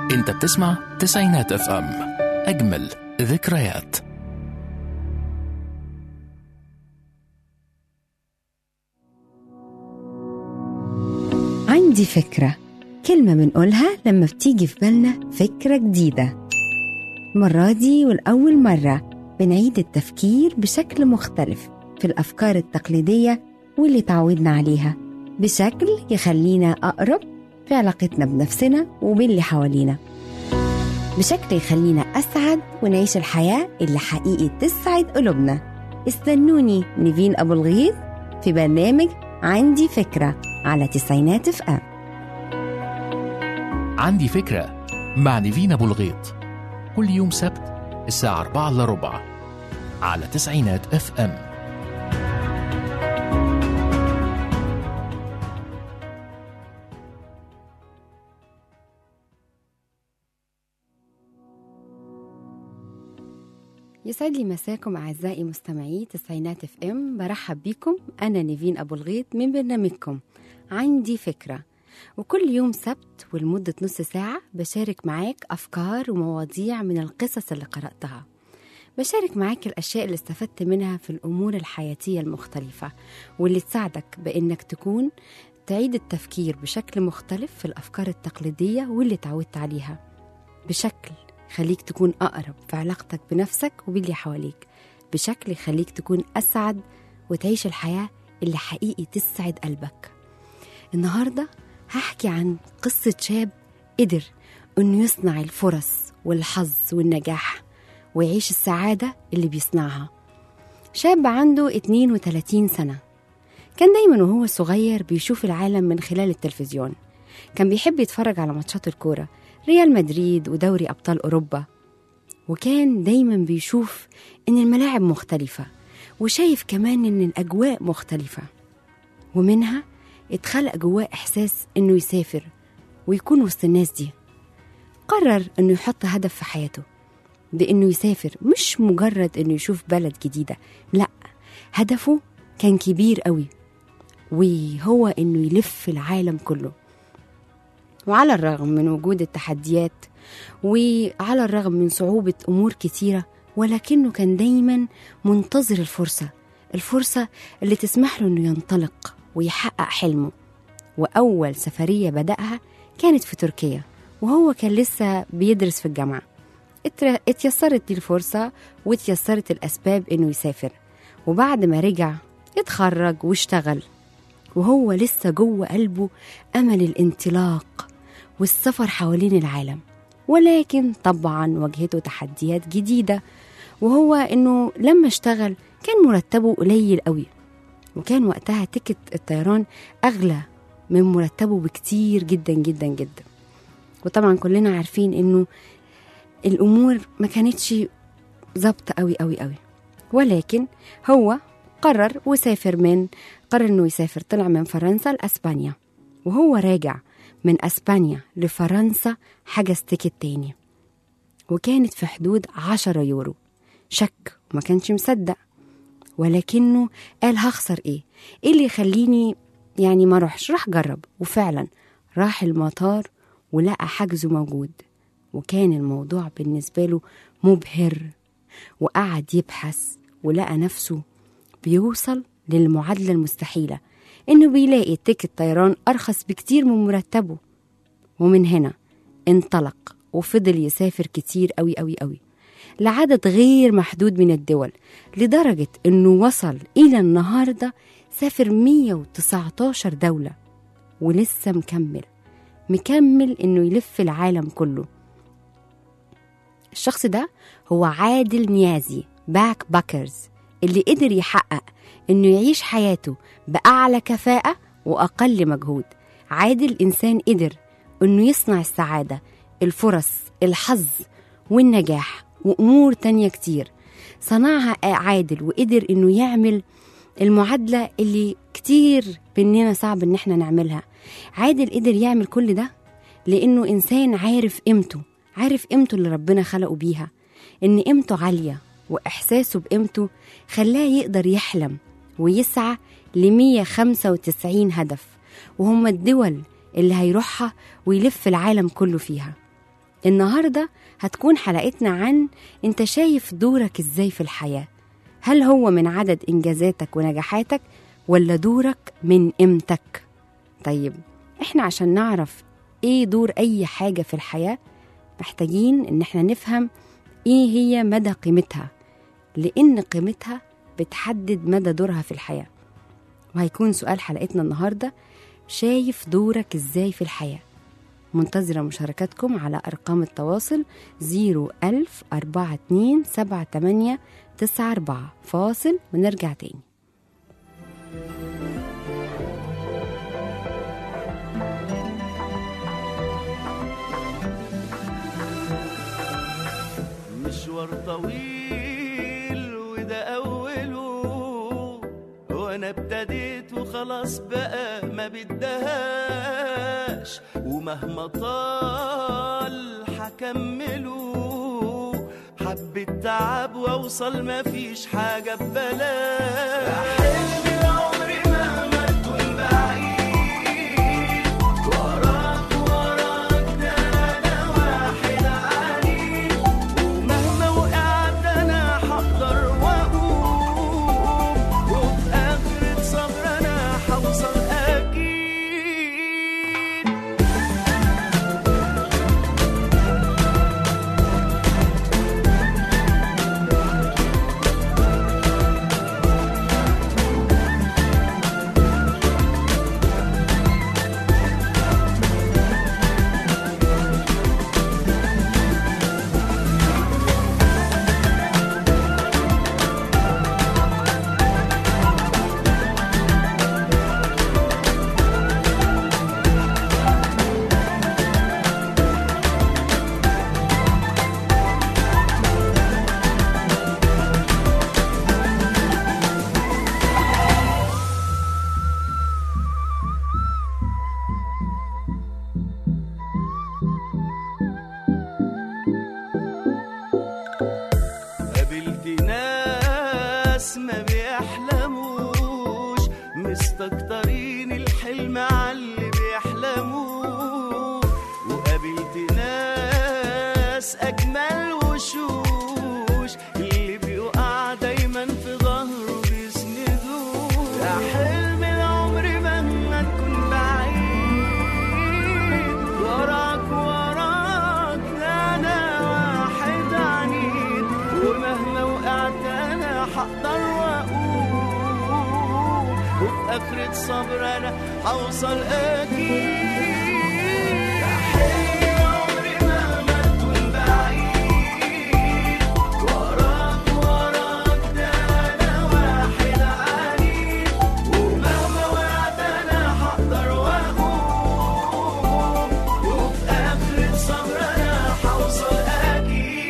انت بتسمع تسعينات اف ام اجمل ذكريات عندي فكرة كلمة بنقولها لما بتيجي في بالنا فكرة جديدة المرة دي والأول مرة بنعيد التفكير بشكل مختلف في الأفكار التقليدية واللي تعودنا عليها بشكل يخلينا أقرب في علاقتنا بنفسنا وباللي حوالينا بشكل يخلينا أسعد ونعيش الحياة اللي حقيقي تسعد قلوبنا استنوني نيفين أبو الغيث في برنامج عندي فكرة على تسعينات اف ام عندي فكرة مع نيفين أبو الغيط كل يوم سبت الساعة 4 إلا ربع على تسعينات اف ام يسعد لي مساكم أعزائي مستمعي تسعينات اف ام برحب بيكم أنا نيفين أبو الغيط من برنامجكم عندي فكرة وكل يوم سبت ولمدة نص ساعة بشارك معاك أفكار ومواضيع من القصص اللي قرأتها بشارك معاك الأشياء اللي استفدت منها في الأمور الحياتية المختلفة واللي تساعدك بإنك تكون تعيد التفكير بشكل مختلف في الأفكار التقليدية واللي تعودت عليها بشكل يخليك تكون أقرب في علاقتك بنفسك وباللي حواليك بشكل يخليك تكون أسعد وتعيش الحياة اللي حقيقي تسعد قلبك النهاردة هحكي عن قصة شاب قدر إنه يصنع الفرص والحظ والنجاح ويعيش السعادة اللي بيصنعها شاب عنده 32 سنة كان دايما وهو صغير بيشوف العالم من خلال التلفزيون كان بيحب يتفرج على ماتشات الكورة ريال مدريد ودوري أبطال أوروبا وكان دايما بيشوف إن الملاعب مختلفة وشايف كمان إن الأجواء مختلفة ومنها اتخلق جواه إحساس إنه يسافر ويكون وسط الناس دي قرر إنه يحط هدف في حياته بإنه يسافر مش مجرد إنه يشوف بلد جديدة لأ هدفه كان كبير قوي وهو إنه يلف العالم كله وعلى الرغم من وجود التحديات وعلى الرغم من صعوبة أمور كتيرة ولكنه كان دايما منتظر الفرصة الفرصة اللي تسمح له إنه ينطلق ويحقق حلمه وأول سفرية بدأها كانت في تركيا وهو كان لسه بيدرس في الجامعة اتر- اتيسرت دي الفرصة واتيسرت الأسباب إنه يسافر وبعد ما رجع اتخرج واشتغل وهو لسه جوه قلبه أمل الانطلاق والسفر حوالين العالم ولكن طبعا واجهته تحديات جديدة وهو إنه لما اشتغل كان مرتبه قليل قوي وكان وقتها تيكت الطيران أغلى من مرتبه بكتير جدا جدا جدا وطبعا كلنا عارفين إنه الأمور ما كانتش ظابطة قوي قوي قوي ولكن هو قرر وسافر من قرر انه يسافر طلع من فرنسا لاسبانيا وهو راجع من اسبانيا لفرنسا حجز تيكت تاني وكانت في حدود عشرة يورو شك وما كانش مصدق ولكنه قال هخسر ايه ايه اللي يخليني يعني ما اروحش راح جرب وفعلا راح المطار ولقى حجزه موجود وكان الموضوع بالنسبة له مبهر وقعد يبحث ولقى نفسه بيوصل للمعادلة المستحيلة إنه بيلاقي تيكت طيران أرخص بكتير من مرتبه ومن هنا انطلق وفضل يسافر كتير أوي أوي أوي لعدد غير محدود من الدول لدرجة إنه وصل إلى النهاردة سافر 119 دولة ولسه مكمل مكمل إنه يلف العالم كله الشخص ده هو عادل نيازي باك باكرز اللي قدر يحقق انه يعيش حياته باعلى كفاءه واقل مجهود عادل انسان قدر انه يصنع السعاده الفرص الحظ والنجاح وامور تانية كتير صنعها عادل وقدر انه يعمل المعادله اللي كتير مننا صعب ان احنا نعملها عادل قدر يعمل كل ده لانه انسان عارف قيمته عارف قيمته اللي ربنا خلقه بيها ان قيمته عاليه واحساسه بقيمته خلاه يقدر يحلم ويسعى ل 195 هدف وهم الدول اللي هيروحها ويلف العالم كله فيها النهاردة هتكون حلقتنا عن انت شايف دورك ازاي في الحياة هل هو من عدد انجازاتك ونجاحاتك ولا دورك من قيمتك طيب احنا عشان نعرف ايه دور اي حاجة في الحياة محتاجين ان احنا نفهم ايه هي مدى قيمتها لان قيمتها بتحدد مدى دورها في الحياة وهيكون سؤال حلقتنا النهاردة شايف دورك ازاي في الحياة منتظرة مشاركاتكم على أرقام التواصل 01000 42 78 94 فاصل ونرجع تاني مشوار طويل وده أوله وأنا ابتديت وخلاص بقى ما بدهاش ومهما طال هكمله حبة تعب وأوصل مفيش حاجة ببلاش حلم العمر مهما تكون بعيد وراك وراك ده أنا واحد عنيد ومهما وقعت انا هقدر واقوم وفي اخرة صبر انا هوصل اكيد قابلت ناس ما بيحلموش مستكترين الحلم عاللي بيحلموه وقابلت ناس أجمل وشوش اللي بيقع دايما في ظهره بيسندوه يا حلم العمر مهما تكون بعيد وراك وراك ده أنا واحد عنيد ومهما وقعت أنا هقدر وأقوم وفي آخرة صبر أنا هوصل أكيد يا حلم العمر مهما تكون بعيد وراك وراك ده أنا واحد عنيد ومهما وقعت أنا هقدر وأقوم وفي آخرة صبر أنا هوصل أكيد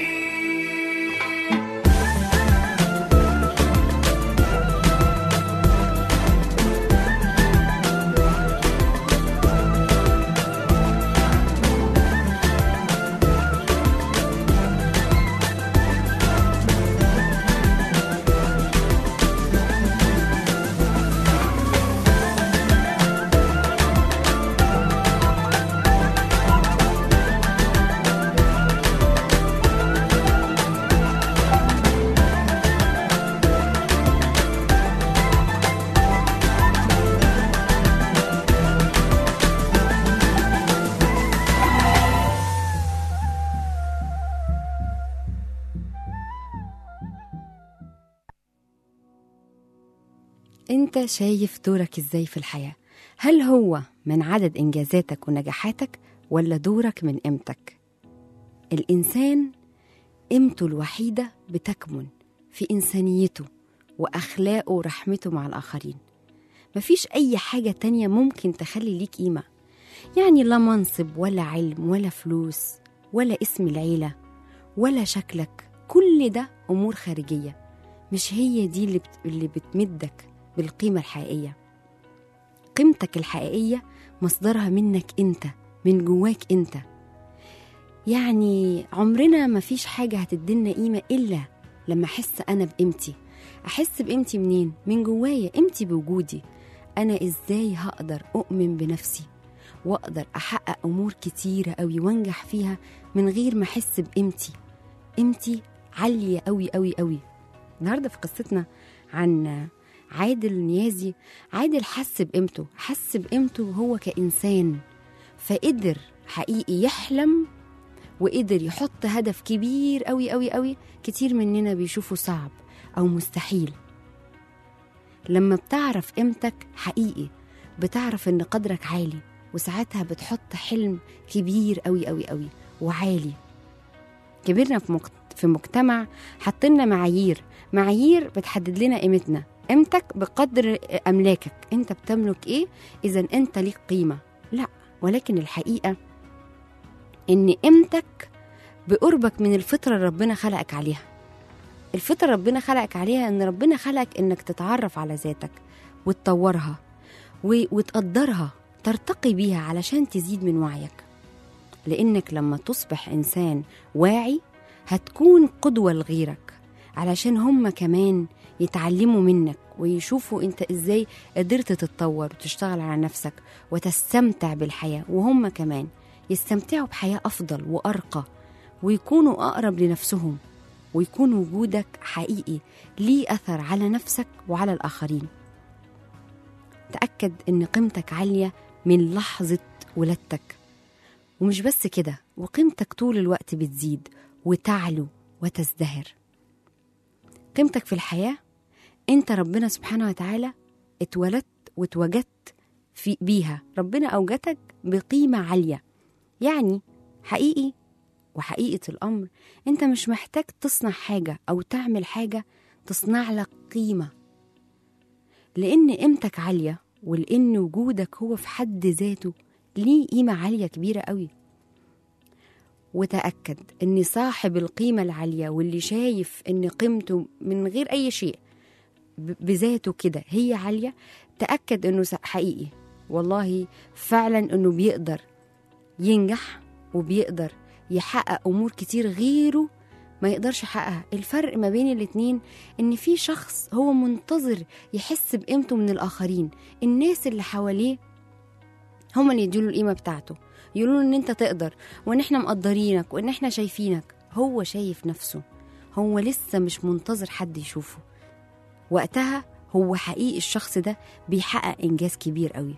انت شايف دورك ازاي في الحياة هل هو من عدد انجازاتك ونجاحاتك ولا دورك من قيمتك الانسان قيمته الوحيدة بتكمن في انسانيته واخلاقه ورحمته مع الاخرين مفيش اي حاجة تانية ممكن تخلي ليك قيمة يعني لا منصب ولا علم ولا فلوس ولا اسم العيلة ولا شكلك كل ده امور خارجية مش هي دي اللي, بت... اللي بتمدك بالقيمة الحقيقية قيمتك الحقيقية مصدرها منك انت من جواك انت يعني عمرنا ما فيش حاجة هتدينا قيمة إلا لما أحس أنا بقيمتي أحس بقيمتي منين؟ من جوايا قيمتي بوجودي أنا إزاي هقدر أؤمن بنفسي واقدر احقق امور كتيره قوي وانجح فيها من غير ما احس بقيمتي قيمتي عاليه قوي قوي قوي النهارده في قصتنا عن عادل نيازي عادل حس بقيمته حس بقيمته هو كإنسان فقدر حقيقي يحلم وقدر يحط هدف كبير قوي قوي قوي كتير مننا بيشوفه صعب أو مستحيل لما بتعرف قيمتك حقيقي بتعرف ان قدرك عالي وساعتها بتحط حلم كبير قوي قوي قوي وعالي كبرنا في مجت... في مجتمع حطلنا معايير معايير بتحدد لنا قيمتنا قيمتك بقدر املاكك انت بتملك ايه اذا انت ليك قيمه لا ولكن الحقيقه ان قيمتك بقربك من الفطره اللي ربنا خلقك عليها الفطره ربنا خلقك عليها ان ربنا خلقك انك تتعرف على ذاتك وتطورها و... وتقدرها ترتقي بيها علشان تزيد من وعيك لانك لما تصبح انسان واعي هتكون قدوه لغيرك علشان هم كمان يتعلموا منك ويشوفوا انت ازاي قدرت تتطور وتشتغل على نفسك وتستمتع بالحياه وهم كمان يستمتعوا بحياه افضل وارقى ويكونوا اقرب لنفسهم ويكون وجودك حقيقي ليه اثر على نفسك وعلى الاخرين تاكد ان قيمتك عاليه من لحظه ولادتك ومش بس كده وقيمتك طول الوقت بتزيد وتعلو وتزدهر قيمتك في الحياه انت ربنا سبحانه وتعالى اتولدت واتوجدت في بيها ربنا اوجدك بقيمه عاليه يعني حقيقي وحقيقه الامر انت مش محتاج تصنع حاجه او تعمل حاجه تصنع لك قيمه لان قيمتك عاليه ولان وجودك هو في حد ذاته ليه قيمه عاليه كبيره قوي وتاكد ان صاحب القيمه العاليه واللي شايف ان قيمته من غير اي شيء ب- بذاته كده هي عاليه تاكد انه س- حقيقي والله فعلا انه بيقدر ينجح وبيقدر يحقق امور كتير غيره ما يقدرش يحققها الفرق ما بين الاتنين ان في شخص هو منتظر يحس بقيمته من الاخرين الناس اللي حواليه هما اللي يديله القيمه بتاعته يقولوا له ان انت تقدر وان احنا مقدرينك وان احنا شايفينك هو شايف نفسه هو لسه مش منتظر حد يشوفه وقتها هو حقيقي الشخص ده بيحقق انجاز كبير قوي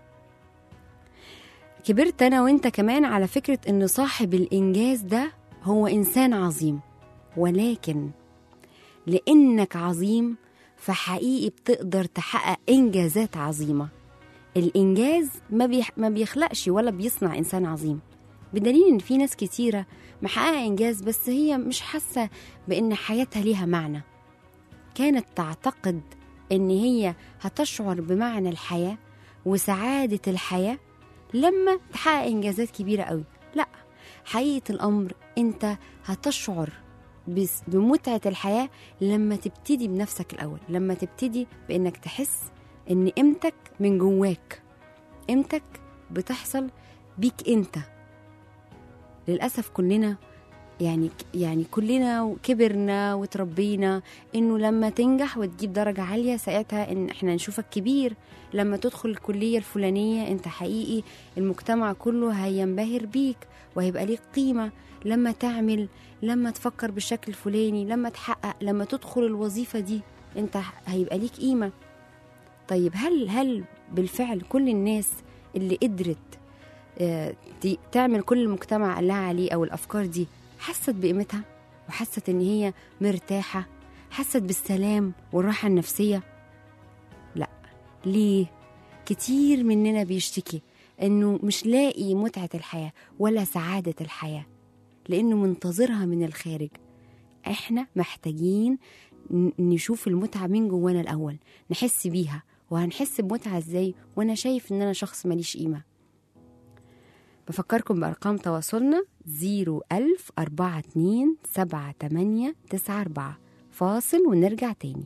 كبرت انا وانت كمان على فكره ان صاحب الانجاز ده هو انسان عظيم ولكن لانك عظيم فحقيقي بتقدر تحقق انجازات عظيمه الانجاز ما, بيح... ما بيخلقش ولا بيصنع انسان عظيم بدليل ان في ناس كتيره محققه انجاز بس هي مش حاسه بان حياتها ليها معنى كانت تعتقد ان هي هتشعر بمعنى الحياه وسعاده الحياه لما تحقق انجازات كبيره قوي لا حقيقه الامر انت هتشعر بس- بمتعه الحياه لما تبتدي بنفسك الاول لما تبتدي بانك تحس ان قيمتك من جواك قيمتك بتحصل بيك انت للاسف كلنا يعني يعني كلنا كبرنا وتربينا انه لما تنجح وتجيب درجه عاليه ساعتها ان احنا نشوفك كبير لما تدخل الكليه الفلانيه انت حقيقي المجتمع كله هينبهر بيك وهيبقى ليك قيمه لما تعمل لما تفكر بالشكل الفلاني لما تحقق لما تدخل الوظيفه دي انت هيبقى ليك قيمه طيب هل هل بالفعل كل الناس اللي قدرت آه، ت- تعمل كل المجتمع قال لها عليه او الافكار دي حست بقيمتها وحست ان هي مرتاحه حست بالسلام والراحه النفسيه لا ليه كتير مننا بيشتكي انه مش لاقي متعه الحياه ولا سعاده الحياه لانه منتظرها من الخارج احنا محتاجين ن- نشوف المتعه من جوانا الاول نحس بيها وهنحس بمتعه ازاي وانا شايف ان انا شخص ماليش قيمه بفكركم بأرقام تواصلنا 01000 42 78 94 فاصل ونرجع تاني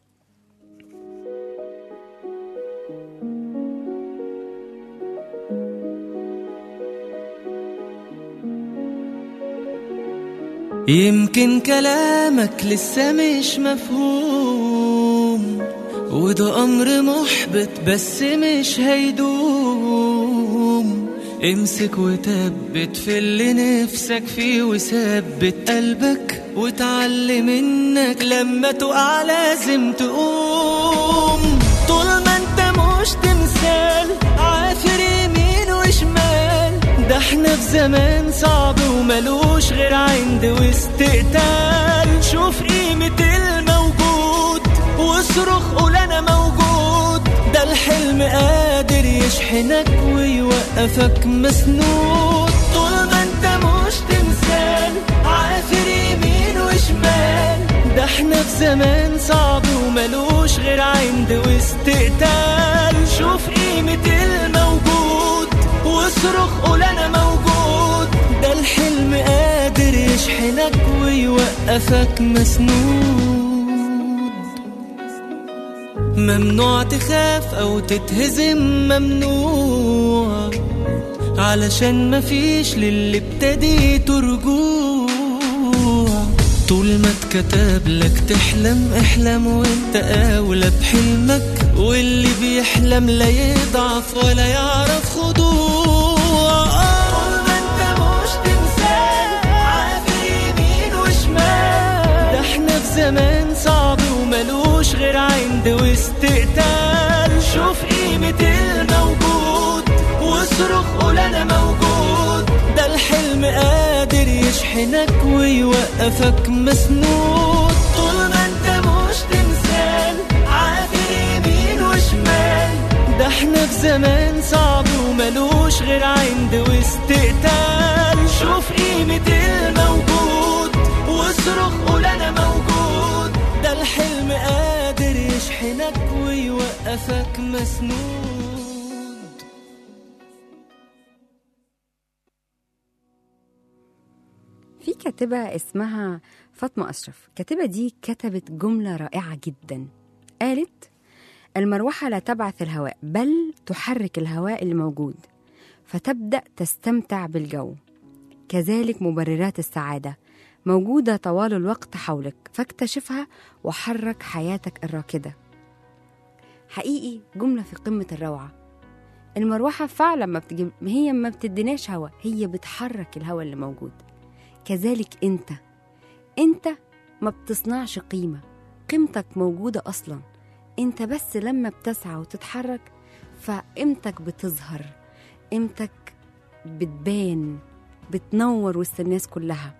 يمكن كلامك لسه مش مفهوم وده أمر محبط بس مش هيدوم امسك وثبت في اللي نفسك فيه وثبت قلبك وتعلم انك لما تقع لازم تقوم طول ما انت مش تمثال عافر يمين وشمال ده احنا في زمان صعب وملوش غير عند واستقتال شوف قيمة الموجود واصرخ قول انا موجود ده الحلم قادر يشحنك ويوقفك مسنود طول ما انت مش تمثال عافر يمين وشمال ده احنا في زمان صعب وملوش غير عند واستقتال شوف قيمة الموجود واصرخ قول انا موجود ده الحلم قادر يشحنك ويوقفك مسنود ممنوع تخاف او تتهزم ممنوع علشان مفيش للي ابتديته رجوع طول ما اتكتب لك تحلم احلم وانت اولى بحلمك واللي بيحلم لا يضعف ولا يعرف خضوع طول ما انت مش تمثال عافر يمين وشمال ده احنا في زمان صعب وملوش غير عند واستقتال شوف قيمة الموجود واصرخ قول انا موجود ده الحلم قادر يشحنك ويوقفك مسنود طول ما انت مش تمثال عافر يمين وشمال ده احنا في زمان صعب وملوش غير عند واستقتال شوف قيمة الموجود واصرخ قول انا موجود ده الحلم قادر يشحنك ويوقفك مسنود في كاتبة اسمها فاطمة أشرف الكاتبة دي كتبت جملة رائعة جدا قالت المروحة لا تبعث الهواء بل تحرك الهواء اللي موجود فتبدأ تستمتع بالجو كذلك مبررات السعادة موجودة طوال الوقت حولك فاكتشفها وحرك حياتك الراكدة حقيقي جملة في قمة الروعة المروحة فعلا ما بتجيب هي ما بتديناش هوا هي بتحرك الهوا اللي موجود كذلك انت انت ما بتصنعش قيمة قيمتك موجودة أصلا انت بس لما بتسعى وتتحرك فقيمتك بتظهر قيمتك بتبان بتنور وسط الناس كلها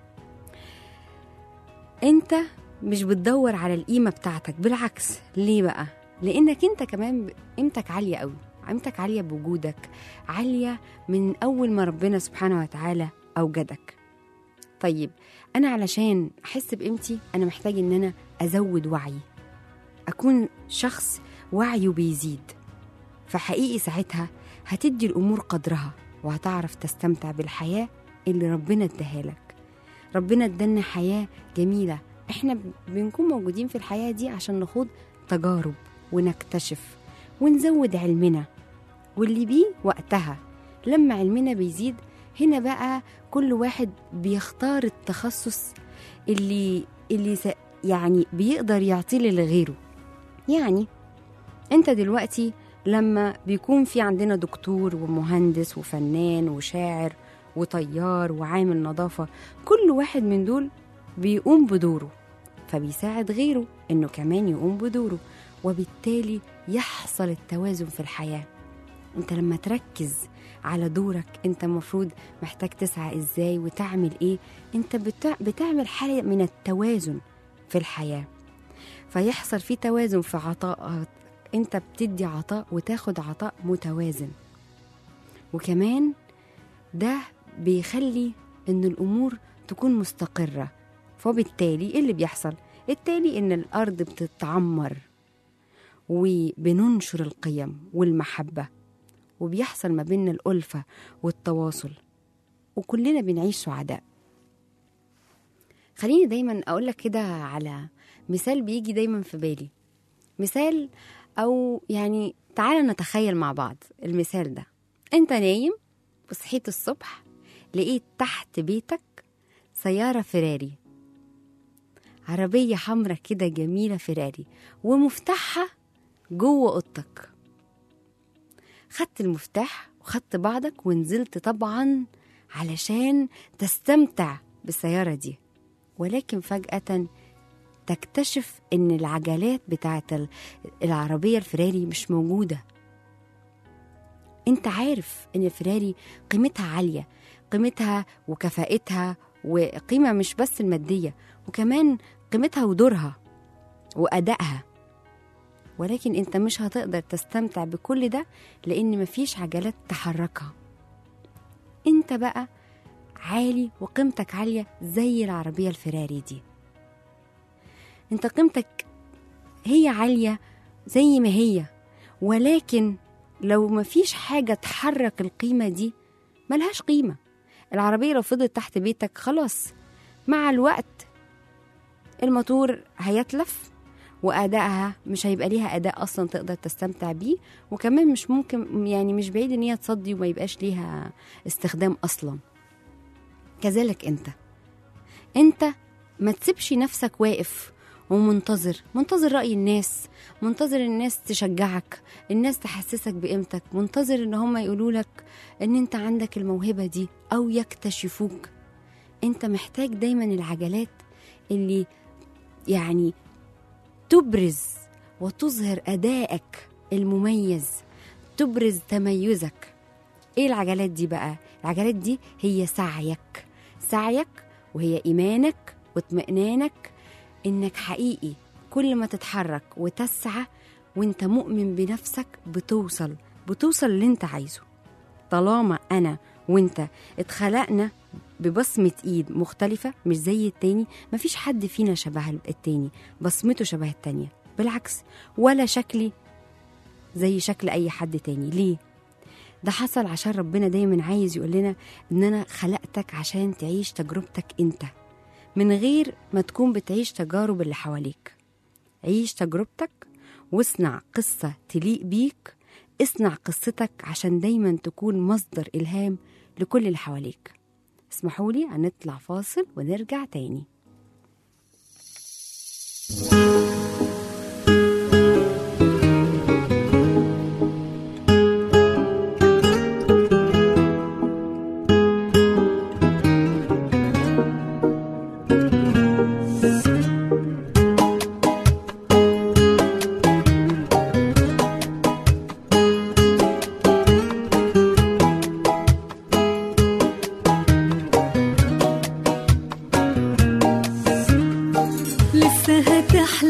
انت مش بتدور على القيمة بتاعتك بالعكس ليه بقى لانك انت كمان ب- قيمتك عالية قوي قيمتك عالية بوجودك عالية من اول ما ربنا سبحانه وتعالى اوجدك طيب انا علشان احس بقيمتي انا محتاج ان انا ازود وعي اكون شخص وعيه بيزيد فحقيقي ساعتها هتدي الامور قدرها وهتعرف تستمتع بالحياه اللي ربنا اداها لك ربنا ادانا حياه جميله احنا ب- بنكون موجودين في الحياه دي عشان نخوض تجارب ونكتشف ونزود علمنا واللي بيه وقتها لما علمنا بيزيد هنا بقى كل واحد بيختار التخصص اللي اللي س- يعني بيقدر يعطيه لغيره يعني انت دلوقتي لما بيكون في عندنا دكتور ومهندس وفنان وشاعر وطيار وعامل نظافة كل واحد من دول بيقوم بدوره فبيساعد غيره انه كمان يقوم بدوره وبالتالي يحصل التوازن في الحياه انت لما تركز على دورك انت المفروض محتاج تسعى ازاي وتعمل ايه انت بتع... بتعمل حالة من التوازن في الحياة فيحصل في توازن في عطاء انت بتدي عطاء وتاخد عطاء متوازن وكمان ده بيخلي ان الامور تكون مستقرة فبالتالي ايه اللي بيحصل التالي ان الارض بتتعمر وبننشر القيم والمحبه وبيحصل ما بيننا الألفة والتواصل وكلنا بنعيش سعداء خليني دايما أقولك كده على مثال بيجي دايما في بالي مثال أو يعني تعالى نتخيل مع بعض المثال ده أنت نايم وصحيت الصبح لقيت تحت بيتك سيارة فيراري عربية حمرة كده جميلة فيراري ومفتاحها جوه أوضتك خدت المفتاح وخدت بعضك ونزلت طبعا علشان تستمتع بالسيارة دي ولكن فجأة تكتشف ان العجلات بتاعت ال- العربية الفراري مش موجودة انت عارف ان الفراري قيمتها عالية قيمتها وكفاءتها وقيمة مش بس المادية وكمان قيمتها ودورها وأدائها ولكن انت مش هتقدر تستمتع بكل ده لان مفيش عجلات تحركها انت بقى عالي وقيمتك عالية زي العربية الفراري دي انت قيمتك هي عالية زي ما هي ولكن لو مفيش حاجة تحرك القيمة دي ملهاش قيمة العربية لو فضلت تحت بيتك خلاص مع الوقت الموتور هيتلف وأدائها مش هيبقى ليها أداء أصلا تقدر تستمتع بيه وكمان مش ممكن يعني مش بعيد إن هي تصدي وما يبقاش ليها استخدام أصلا كذلك أنت أنت ما تسيبش نفسك واقف ومنتظر منتظر رأي الناس منتظر الناس تشجعك الناس تحسسك بقيمتك منتظر ان هم يقولوا لك ان انت عندك الموهبة دي او يكتشفوك انت محتاج دايما العجلات اللي يعني تبرز وتظهر أدائك المميز تبرز تميزك ايه العجلات دي بقى العجلات دي هي سعيك سعيك وهي ايمانك واطمئنانك انك حقيقي كل ما تتحرك وتسعى وانت مؤمن بنفسك بتوصل بتوصل اللي انت عايزه طالما انا وانت اتخلقنا ببصمة ايد مختلفة مش زي التاني مفيش حد فينا شبه التاني بصمته شبه التانية بالعكس ولا شكلي زي شكل اي حد تاني ليه ده حصل عشان ربنا دايما عايز يقول لنا ان انا خلقتك عشان تعيش تجربتك انت من غير ما تكون بتعيش تجارب اللي حواليك عيش تجربتك واصنع قصة تليق بيك اصنع قصتك عشان دايما تكون مصدر إلهام لكل اللي حواليك اسمحوا لي هنطلع فاصل ونرجع تاني لسه هتحلى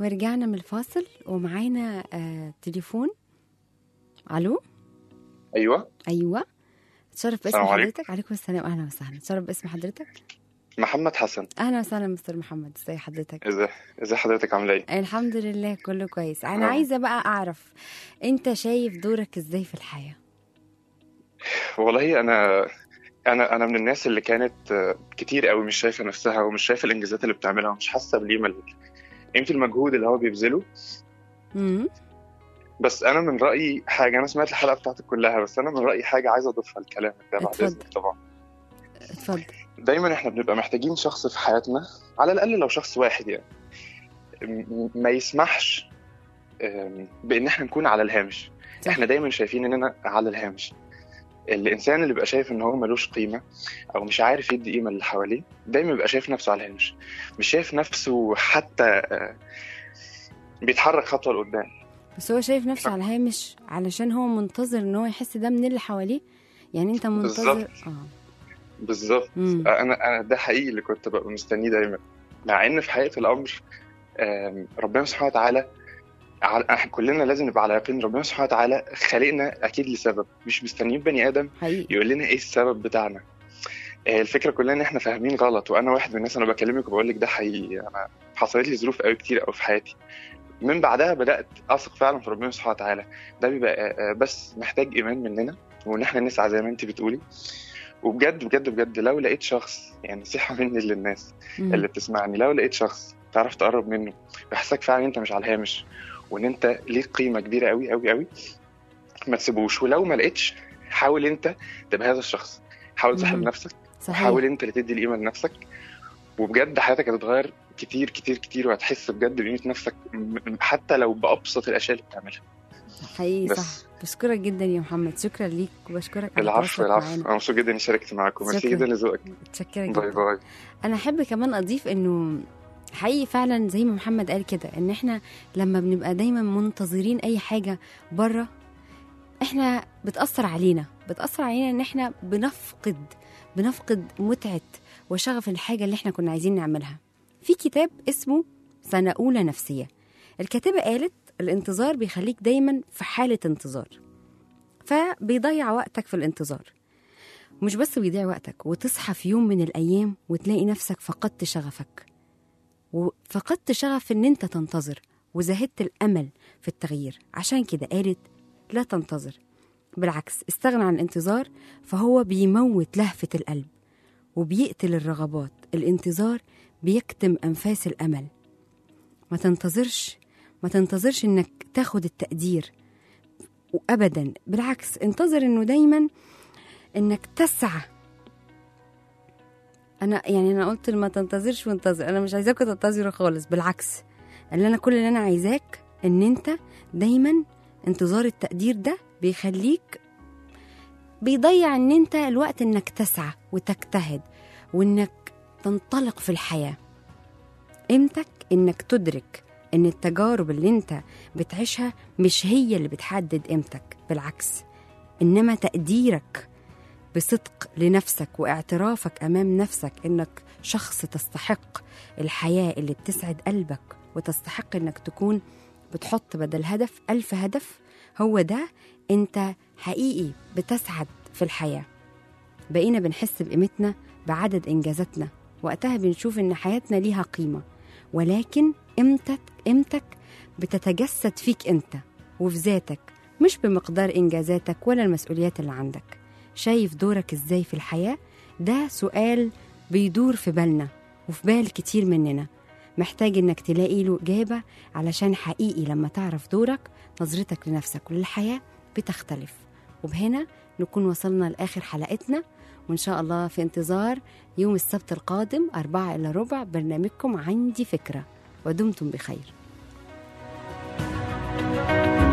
ورجعنا من الفاصل ومعانا آه تليفون الو ايوه ايوه تشرف باسم السلام عليكم. حضرتك عليكم السلام اهلا وسهلا تشرف باسم حضرتك محمد حسن اهلا وسهلا مستر محمد ازي حضرتك ازي ازي حضرتك عامله ايه الحمد لله كله كويس انا آه. عايزه بقى اعرف انت شايف دورك ازاي في الحياه والله انا انا انا من الناس اللي كانت آه، كتير قوي مش شايفه نفسها ومش شايفه الانجازات اللي بتعملها ومش حاسه بقيمه قيمه المجهود اللي هو بيبذله امم بس انا من رايي حاجه انا سمعت الحلقه بتاعتك كلها بس انا من رايي حاجه عايز اضيفها لكلامك ده بعد اتفضل. اذنك طبعا اتفضل دايما احنا بنبقى محتاجين شخص في حياتنا على الاقل لو شخص واحد يعني م- ما يسمحش آم، بان احنا نكون على الهامش صح. احنا دايما شايفين اننا على الهامش الانسان اللي بيبقى شايف ان هو ملوش قيمه او مش عارف يدي قيمه اللي حواليه دايما بيبقى شايف نفسه على الهامش مش شايف نفسه حتى آه، بيتحرك خطوه لقدام بس هو شايف نفسه على الهامش علشان هو منتظر ان هو يحس ده من اللي حواليه يعني انت منتظر بالظبط. اه بالظبط امم انا انا ده حقيقي اللي كنت ببقى مستنيه دايما مع ان في حقيقه الامر آم، ربنا سبحانه وتعالى على- احنا كلنا لازم نبقى على يقين ربنا سبحانه وتعالى خلقنا اكيد لسبب مش مستنيين بني ادم حقيقي يقول لنا ايه السبب بتاعنا آه، الفكره كلها ان احنا فاهمين غلط وانا واحد من الناس انا بكلمك وبقول لك ده حقيقي انا حصلت لي ظروف قوي كتير قوي في حياتي من بعدها بدات اثق فعلا في ربنا سبحانه وتعالى ده بيبقى آه، آه، بس محتاج ايمان مننا وان احنا نسعى زي ما انت بتقولي وبجد بجد بجد لو لقيت شخص يعني نصيحه مني للناس مم. اللي بتسمعني لو لقيت شخص تعرف تقرب منه ويحسسك فعلا انت مش على الهامش وان انت ليك قيمه كبيره قوي قوي قوي ما تسيبوش ولو ما لقيتش حاول انت تبقى هذا الشخص حاول تسحب مم. نفسك صحيح حاول انت اللي تدي القيمه لنفسك وبجد حياتك هتتغير كتير كتير كتير وهتحس بجد بقيمه نفسك م- حتى لو بابسط الاشياء اللي بتعملها حقيقي بس. صح بشكرك جدا يا محمد شكرا ليك وبشكرك على العفو تواصلك العفو معانا انا مبسوط جدا اني شاركت معاكم ميرسي شكراً. جدا لذوقك متشكره باي جدا باي انا احب كمان اضيف انه حقيقي فعلا زي ما محمد قال كده ان احنا لما بنبقى دايما منتظرين اي حاجه بره احنا بتاثر علينا بتاثر علينا ان احنا بنفقد بنفقد متعه وشغف الحاجه اللي احنا كنا عايزين نعملها في كتاب اسمه سنه اولى نفسيه الكاتبه قالت الانتظار بيخليك دايما في حاله انتظار فبيضيع وقتك في الانتظار مش بس بيضيع وقتك وتصحى في يوم من الأيام وتلاقي نفسك فقدت شغفك وفقدت شغف إن أنت تنتظر وزهدت الأمل في التغيير عشان كده قالت لا تنتظر بالعكس استغنى عن الانتظار فهو بيموت لهفة القلب وبيقتل الرغبات الانتظار بيكتم أنفاس الأمل ما تنتظرش ما تنتظرش إنك تاخد التقدير وأبدا بالعكس انتظر إنه دايما انك تسعى انا يعني انا قلت ما تنتظرش وانتظر انا مش عايزاكوا تنتظروا خالص بالعكس اللي انا كل اللي انا عايزاك ان انت دايما انتظار التقدير ده بيخليك بيضيع ان انت الوقت انك تسعى وتجتهد وانك تنطلق في الحياه قيمتك انك تدرك ان التجارب اللي انت بتعيشها مش هي اللي بتحدد قيمتك بالعكس انما تقديرك بصدق لنفسك واعترافك امام نفسك انك شخص تستحق الحياه اللي بتسعد قلبك وتستحق انك تكون بتحط بدل هدف ألف هدف هو ده انت حقيقي بتسعد في الحياه بقينا بنحس بقيمتنا بعدد انجازاتنا وقتها بنشوف ان حياتنا ليها قيمه ولكن قيمتك قيمتك بتتجسد فيك انت وفي ذاتك مش بمقدار انجازاتك ولا المسؤوليات اللي عندك شايف دورك ازاي في الحياه ده سؤال بيدور في بالنا وفي بال كتير مننا محتاج انك تلاقي له اجابه علشان حقيقي لما تعرف دورك نظرتك لنفسك وللحياه بتختلف وبهنا نكون وصلنا لاخر حلقتنا وان شاء الله في انتظار يوم السبت القادم أربعة إلا ربع برنامجكم عندي فكرة ودمتم بخير